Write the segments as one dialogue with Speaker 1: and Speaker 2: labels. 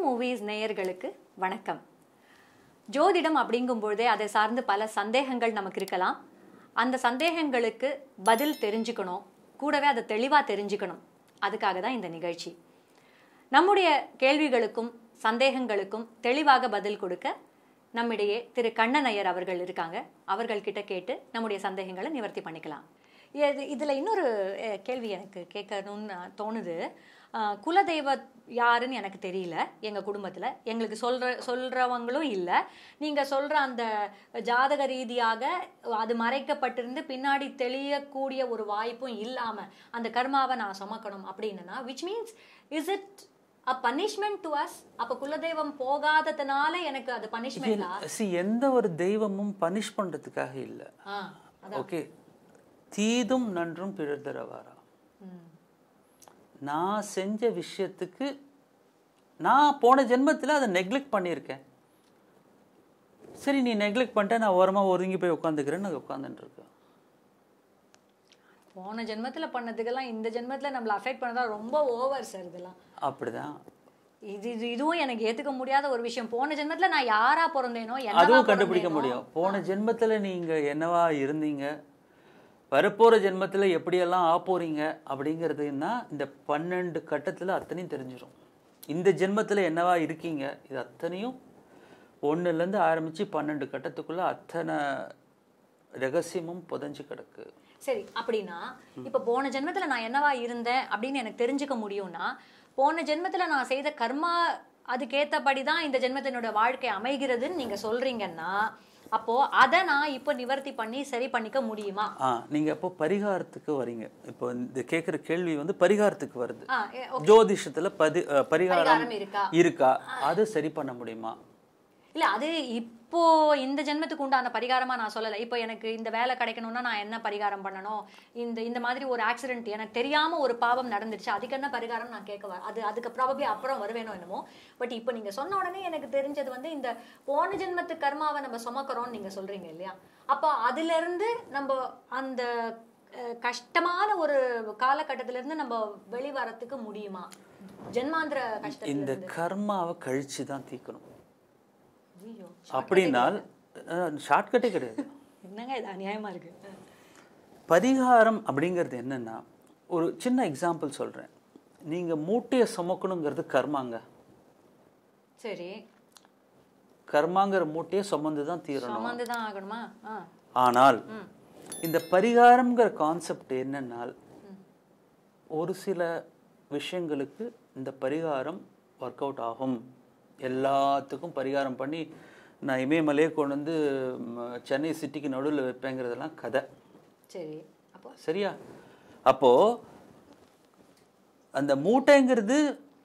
Speaker 1: Movies நேயர்களுக்கு வணக்கம் ஜோதிடம் அப்படிங்கும் பொழுதே அதை சார்ந்து பல சந்தேகங்கள் நமக்கு இருக்கலாம் அந்த சந்தேகங்களுக்கு பதில் தெரிஞ்சுக்கணும் கூடவே அதை தெளிவாக தெரிஞ்சுக்கணும் அதுக்காக தான் இந்த நிகழ்ச்சி நம்முடைய கேள்விகளுக்கும் சந்தேகங்களுக்கும் தெளிவாக பதில் கொடுக்க நம்மிடையே திரு கண்ணனையர் அவர்கள் இருக்காங்க அவர்கள்கிட்ட கேட்டு நம்முடைய சந்தேகங்களை நிவர்த்தி பண்ணிக்கலாம் இது இதில் இன்னொரு அஹ், கேள்வி எனக்கு கேட்கணும்னு தோணுது அஹ், குலதெய்வ யாருன்னு எனக்கு தெரியல எங்கள் குடும்பத்தில் எங்களுக்கு சொல்கிற சொல்கிறவங்களும் இல்லை நீங்கள் சொல்கிற அந்த ஜாதக ரீதியாக அது மறைக்கப்பட்டிருந்து பின்னாடி தெளியக்கூடிய ஒரு வாய்ப்பும் இல்லாமல் அந்த கர்மாவை நான் சுமக்கணும் அப்படின்னா which means is it a punishment to us அப்போ குலதெய்வம் போகாததுனால எனக்கு அது பனிஷ்மெண்டா
Speaker 2: சி எந்த ஒரு தெய்வமும் பனிஷ் பண்றதுக்காக இல்லை
Speaker 1: ஆ
Speaker 2: ஓகே தீதும் நன்றும் பிறர்தரவாரா
Speaker 1: ம்
Speaker 2: நான் செஞ்ச விஷயத்துக்கு நான் போன ஜென்மத்தில் அதை நெக்லெக்ட் பண்ணியிருக்கேன் சரி நீ நெக்லெக்ட் பண்ணிட்ட நான் ஓரமாக ஒதுங்கி போய் உட்காந்துக்கிறேன்னு அது உட்காந்துட்டு இருக்கேன்
Speaker 1: போன ஜென்மத்துல பண்ணதுக்கெல்லாம் இந்த ஜென்மத்துல நம்மள அஃபெக்ட் பண்ணதா ரொம்ப ஓவர் சார் இதெல்லாம்
Speaker 2: அப்படிதான்
Speaker 1: இது இது இதுவும் எனக்கு ஏத்துக்க முடியாத ஒரு விஷயம் போன ஜென்மத்துல நான் யாரா பிறந்தேனோ என்னவா
Speaker 2: அதுவும் கண்டுபிடிக்க
Speaker 1: பிறந்தேனோ,
Speaker 2: முடியும் போன ஜென்மத்தில் நீங்கள் என்னவா இருந்தீங்க வரப்போகிற ஜென்மத்தில் எப்படியெல்லாம் ஆ போறீங்க அப்படிங்கிறதுன்னா இந்த பன்னெண்டு கட்டத்தில் அத்தனையும் தெரிஞ்சிடும் இந்த ஜென்மத்தில் என்னவா இருக்கீங்க இது அத்தனையும் ஒன்றுலேருந்து ஆரம்பித்து பன்னெண்டு கட்டத்துக்குள்ளே அத்தனை ரகசியமும் புதைஞ்சு கிடக்கு
Speaker 1: சரி அப்படின்னா இப்ப போன ஜென்மத்துல நான் என்னவா இருந்தேன் அப்படின்னு எனக்கு தெரிஞ்சுக்க முடியும்னா போன ஜென்மத்துல நான் செய்த கர்மா அதுக்கேத்தபடி தான் இந்த ஜென்மத்தினோட வாழ்க்கை அமைகிறதுன்னு நீங்க சொல்றீங்கன்னா அப்போ அதை நான் இப்போ நிவர்த்தி பண்ணி சரி பண்ணிக்க முடியுமா
Speaker 2: ஆ நீங்கள் அப்போ பரிகாரத்துக்கு வரீங்க இப்போ இந்த கேட்குற கேள்வி வந்து பரிகாரத்துக்கு வருது
Speaker 1: ஆ ஏ- ஓ-
Speaker 2: ஜோதிஷத்தில் பதி அஹ், பரிகாரம்
Speaker 1: பரிகாரம் இருக்கா
Speaker 2: இருக்கா அது சரி பண்ண முடியுமா
Speaker 1: இல்ல அது இப்போ இந்த ஜென்மத்துக்கு உண்டான பரிகாரமா நான் சொல்லல இப்போ எனக்கு இந்த வேலை கிடைக்கணும்னா நான் என்ன பரிகாரம் பண்ணணும் இந்த இந்த மாதிரி ஒரு ஆக்சிடென்ட் எனக்கு தெரியாம ஒரு பாவம் நடந்துடுச்சு அதுக்கு என்ன பரிகாரம் நான் கேட்க வர அது அதுக்கு ப்ராபப்ளி அப்புறம் வருவேனோ என்னமோ பட் இப்போ நீங்க சொன்ன உடனே எனக்கு தெரிஞ்சது வந்து இந்த போன ஜென்மத்து கர்மாவை நம்ம சுமக்கிறோம்னு நீங்க சொல்றீங்க இல்லையா அப்போ அதுல இருந்து நம்ம அந்த அஹ், கஷ்டமான ஒரு காலகட்டத்தில இருந்து நம்ம வெளிவரத்துக்கு முடியுமா ஜென்மாந்திர கஷ்டத்துல
Speaker 2: இந்த கர்மாவை கழிச்சு தான் தீக்கணும்
Speaker 1: ஐயோ
Speaker 2: அப்படின்னால் ஷார்ட்கட்டே கிடையாது
Speaker 1: என்னங்க இது அநியாயமா இருக்கு
Speaker 2: பரிகாரம் அப்படிங்கிறது என்னன்னா ஒரு சின்ன எக்ஸாம்பிள் சொல்கிறேன் நீங்கள் மூட்டையை சுமக்கணுங்கிறது கர்மாங்க
Speaker 1: சரி
Speaker 2: கர்மாங்கிற மூட்டையை சுமந்து தான் தீரணும்
Speaker 1: சுமந்து தான் ஆகணுமா ஆ
Speaker 2: ஆனால் இந்த பரிகாரம்ங்கிற கான்செப்ட் என்னன்னால் ஒரு சில விஷயங்களுக்கு இந்த பரிகாரம் ஒர்க் அவுட் ஆகும் எல்லாத்துக்கும் பரிகாரம் பண்ணி நான் இமயமலையே கொண்டு வந்து ம், சென்னை சிட்டிக்கு நடுவில் வைப்பேங்கிறதெல்லாம் கதை
Speaker 1: சரி அப்போ
Speaker 2: சரியா அப்போ அந்த மூட்டைங்கிறது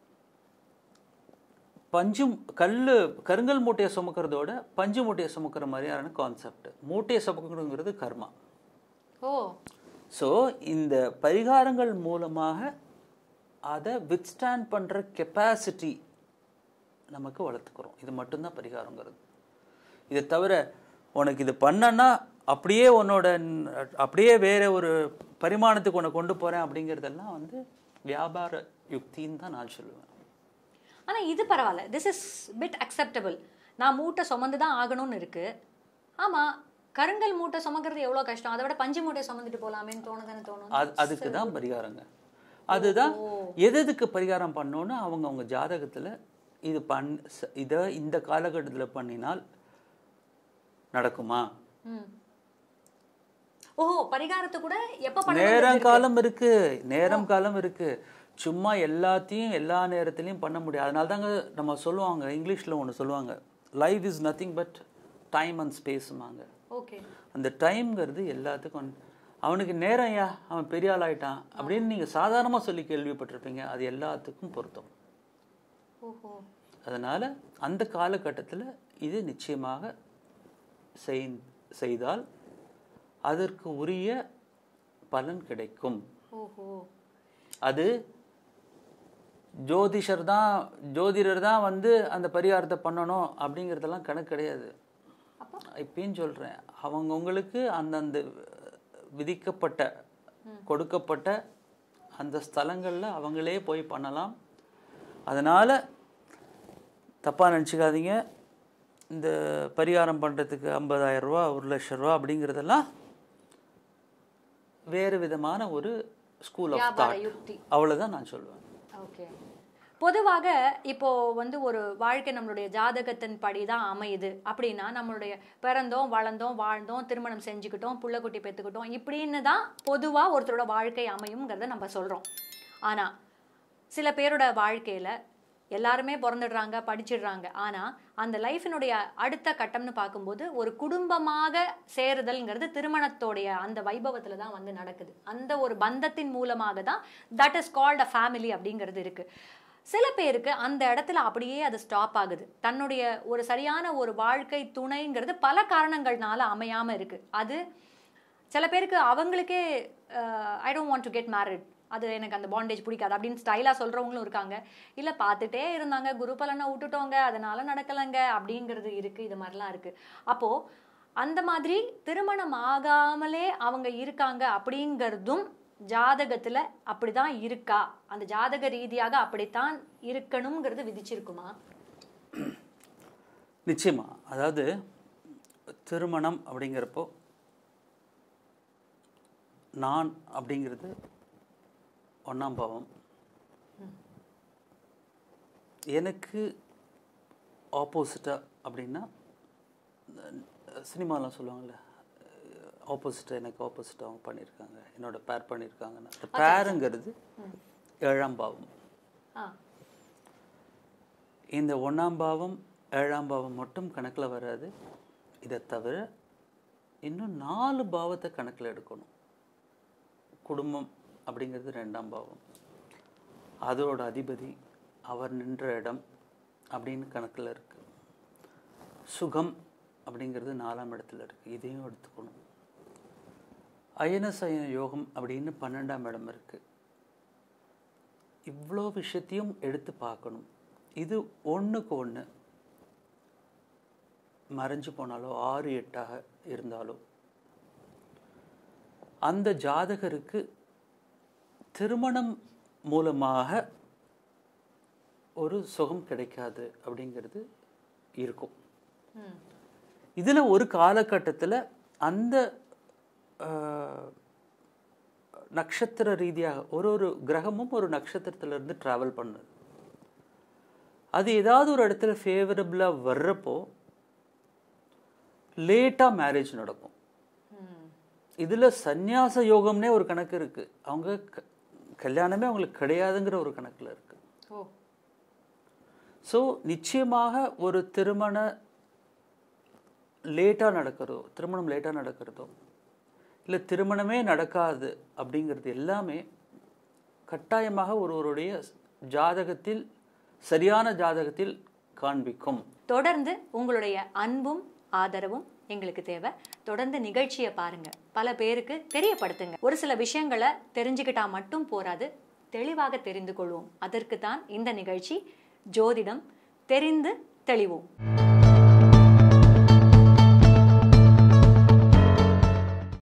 Speaker 2: பஞ்சு கல்லு கருங்கல் மூட்டையை சுமக்கிறதோட பஞ்சு மூட்டையை சுமக்கிற மாதிரியான கான்செப்ட் மூட்டையை சுமக்கணுங்கிறது கர்மா
Speaker 1: ஓ
Speaker 2: ஸோ இந்த பரிகாரங்கள் மூலமாக அதை வித்ஸ்டாண்ட் பண்ணுற கெப்பாசிட்டி நமக்கு வளர்த்துக்கிறோம் இது மட்டும்தான் பரிகாரங்கிறது இதை தவிர உனக்கு இது பண்ணனா அப்படியே உன்னோட ந- அப்படியே வேற ஒரு பரிமாணத்துக்கு உன்னை கொண்டு போகிறேன் அப்படிங்கிறதெல்லாம் வந்து வியாபார யுக்தின்னு தான் நான் சொல்லுவேன்
Speaker 1: ஆனா இது பரவாயில்ல திஸ் இஸ் பிட் அக்செப்டபிள் நான் மூட்டை சுமந்து தான் ஆகணும்னு இருக்கு ஆமா கருங்கல் மூட்டை சுமக்கிறது எவ்வளவு கஷ்டம் அதை விட பஞ்சு மூட்டை சுமந்துட்டு போலாமேன்னு தோணுதானே தோணும்
Speaker 2: அது அதுக்கு தான் பரிகாரங்க அதுதான் எது எதுக்கு பரிகாரம் பண்ணோன்னு அவங்க அவங்க ஜாதகத்தில் இது பண் ச- இதை இந்த காலகட்டத்தில் பண்ணினால் நடக்குமா
Speaker 1: ம். ஓஹோ பரிகாரத்தை கூட எப்ப பண்ணணும்
Speaker 2: நேரம் காலம் இருக்கு நேரம் காலம் இருக்கு சும்மா எல்லாத்தையும் எல்லா நேரத்துலையும் பண்ண முடியாது அதனால தாங்க நம்ம சொல்லுவாங்க இங்கிலீஷில் ஒன்று சொல்லுவாங்க life is nothing but time and ஸ்பேஸுமாங்க
Speaker 1: ஓகே
Speaker 2: அந்த டைம்ங்கிறது எல்லாத்துக்கும் வந்து- அவனுக்கு நேரம் யா அவன் பெரிய ஆள் ஆயிட்டான் அப்படின்னு நீங்கள் சாதாரணமாக சொல்லி கேள்விப்பட்டிருப்பீங்க அது எல்லாத்துக்கும் பொருத்தம்
Speaker 1: ஓஹோ
Speaker 2: அதனால் அந்த காலகட்டத்தில் இது நிச்சயமாக செய் செய்தால் அதற்கு உரிய பலன் கிடைக்கும்
Speaker 1: ஓஹோ
Speaker 2: அது ஜோதிஷர் தான் ஜோதிடர் தான் வந்து அந்த பரிகாரத்தை பண்ணணும் அப்படிங்கிறதெல்லாம் கணக்கு கிடையாது
Speaker 1: அப்போ
Speaker 2: இப்பயும் சொல்கிறேன் அவங்கவுங்களுக்கு அந்தந்த விதிக்கப்பட்ட கொடுக்கப்பட்ட அந்த ஸ்தலங்களில் அவங்களே போய் பண்ணலாம் அதனால் தப்பாக நினச்சிக்காதீங்க இந்த பரிகாரம் பண்ணுறதுக்கு ஐம்பதாயிரம் ரூபா ஒரு லட்ச ரூபா அப்படிங்கிறதெல்லாம் வேறு விதமான ஒரு ஸ்கூல் ஆஃப்
Speaker 1: வியாபார
Speaker 2: தாட்
Speaker 1: யுக்தி
Speaker 2: அவ்வளோதான் நான் சொல்லுவேன்
Speaker 1: ஓகே பொதுவாக இப்போ வந்து ஒரு வாழ்க்கை நம்மளுடைய ஜாதகத்தின் படி தான் அமையுது அப்படின்னா நம்மளுடைய பிறந்தோம் வளர்ந்தோம் வாழ்ந்தோம் திருமணம் செஞ்சுக்கிட்டோம் புள்ளக்குட்டி பெற்றுக்கிட்டோம் இப்படின்னு தான் பொதுவாக ஒருத்தரோட வாழ்க்கை அமையுங்கிறத நம்ம சொல்கிறோம் ஆனால் சில பேரோட வாழ்க்கையில் எல்லாருமே பிறந்துடுறாங்க படிச்சிடுறாங்க ஆனால் அந்த லைஃபினுடைய அடுத்த கட்டம்னு பார்க்கும்போது ஒரு குடும்பமாக சேருதல்ங்கிறது திருமணத்தோடைய அந்த வைபவத்தில் தான் வந்து நடக்குது அந்த ஒரு பந்தத்தின் மூலமாக தான் that is called a family அப்படிங்கிறது இருக்குது சில பேருக்கு அந்த இடத்துல அப்படியே அது ஸ்டாப் ஆகுது தன்னுடைய ஒரு சரியான ஒரு வாழ்க்கை துணைங்கிறது பல காரணங்கள்னால அமையாமல் இருக்குது அது சில பேருக்கு அவங்களுக்கே I don't want to get married அது எனக்கு அந்த பாண்டேஜ் பிடிக்காது அப்படின்னு ஸ்டைலாக சொல்கிறவங்களும் இருக்காங்க இல்லை பார்த்துட்டே இருந்தாங்க குரு பலனை விட்டுட்டோங்க அதனால நடக்கலைங்க அப்படிங்கிறது இருக்குது இது மாதிரிலாம் இருக்குது அப்போது அந்த மாதிரி திருமணம் ஆகாமலே அவங்க இருக்காங்க அப்படிங்கிறதும் ஜாதகத்தில் அப்படிதான் இருக்கா அந்த ஜாதக ரீதியாக அப்படித்தான் இருக்கணுங்கிறது விதிச்சிருக்குமா
Speaker 2: நிச்சயமா அதாவது திருமணம் அப்படிங்கிறப்போ நான் அப்படிங்கிறது ஒன்றாம் பாவம் எனக்கு ஆப்போசிட்டாக அப்படின்னா சினிமாலாம் சொல்லுவாங்கள்ல ஆப்போசிட்டாக எனக்கு ஆப்போசிட்டாக அவங்க பண்ணியிருக்காங்க என்னோட பேர் பண்ணியிருக்காங்கன்னா அந்த பேருங்கிறது ஏழாம் பாவம்
Speaker 1: ஆ
Speaker 2: இந்த ஒன்றாம் பாவம் ஏழாம் பாவம் மட்டும் கணக்கில் வராது இதை தவிர இன்னும் நாலு பாவத்தை கணக்கில் எடுக்கணும் குடும்பம் அப்படிங்கிறது ரெண்டாம் பாவம் அதோட அதிபதி அவர் நின்ற இடம் அப்படின்னு கணக்கில் இருக்கு சுகம் அப்படிங்கிறது நாலாம் இடத்துல இருக்கு இதையும் எடுத்துக்கணும் அயனசயன யோகம் அப்படின்னு பன்னெண்டாம் இடம் இருக்கு இவ்வளோ விஷயத்தையும் எடுத்து பார்க்கணும் இது ஒன்றுக்கு ஒன்று மறைஞ்சு போனாலோ ஆறு எட்டாக இருந்தாலோ அந்த ஜாதகருக்கு திருமணம் மூலமாக ஒரு சுகம் கிடைக்காது அப்படிங்கிறது இருக்கும்
Speaker 1: ம்
Speaker 2: இதில் ஒரு காலகட்டத்தில் அந்த ஆஹ், நட்சத்திர ரீதியாக ஒரு ஒரு கிரகமும் ஒரு நட்சத்திரத்துல இருந்து ட்ராவல் பண்ணுது அது ஏதாவது ஒரு இடத்துல ஃபேவரபிளாக வர்றப்போ லேட்டாக மேரேஜ் நடக்கும்
Speaker 1: ம்
Speaker 2: இதில் சந்நியாச யோகம்னே ஒரு கணக்கு இருக்குது அவங்க க- கல்யாணமே அவங்களுக்கு கிடையாதுங்கிற ஒரு கணக்கில் இருக்குது
Speaker 1: ஓ
Speaker 2: ஸோ நிச்சயமாக ஒரு திருமண லேட்டாக நடக்கிறதோ திருமணம் லேட்டாக நடக்கிறதோ இல்லை திருமணமே நடக்காது அப்படிங்கிறது எல்லாமே கட்டாயமாக ஒருவருடைய ஜாதகத்தில் சரியான ஜாதகத்தில் காண்பிக்கும்
Speaker 1: தொடர்ந்து உங்களுடைய அன்பும் ஆதரவும் எங்களுக்கு தேவை தொடர்ந்து நிகழ்ச்சியை பாருங்க பல பேருக்கு தெரியப்படுத்துங்க ஒரு சில விஷயங்களை தெரிஞ்சுக்கிட்டா மட்டும் போராது தெளிவாக தெரிந்து கொள்வோம் அதற்கு தான் இந்த நிகழ்ச்சி ஜோதிடம் தெரிந்து தெளிவோம்